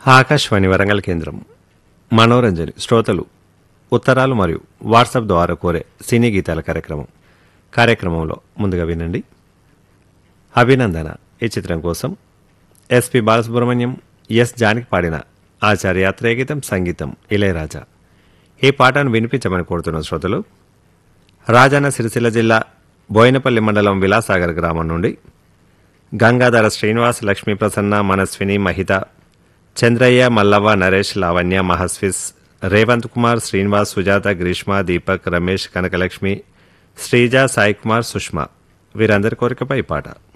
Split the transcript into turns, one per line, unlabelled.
ఆకాశవాణి వరంగల్ కేంద్రం మనోరంజని శ్రోతలు ఉత్తరాలు మరియు వాట్సాప్ ద్వారా కోరే సినీ గీతాల కార్యక్రమం కార్యక్రమంలో ముందుగా వినండి అభినందన ఈ చిత్రం కోసం ఎస్పి బాలసుబ్రహ్మణ్యం ఎస్ జానికి పాడిన ఆచార్య యాత్రేయ గీతం సంగీతం ఇళయరాజా ఈ పాటను వినిపించమని కోరుతున్న శ్రోతలు రాజన్న సిరిసిల్ల జిల్లా బోయినపల్లి మండలం విలాసాగర్ గ్రామం నుండి గంగాధర శ్రీనివాస్ లక్ష్మీ ప్రసన్న మనస్విని మహిత చంద్రయ్య మల్లవ్వ నరేష్ లావణ్య మహస్విస్ రేవంత్ కుమార్ శ్రీనివాస్ సుజాత గ్రీష్మ దీపక్ రమేష్ కనకలక్ష్మి శ్రీజ సాయి కుమార్ సుష్మా వీరందరి కోరికపై ఈ పాట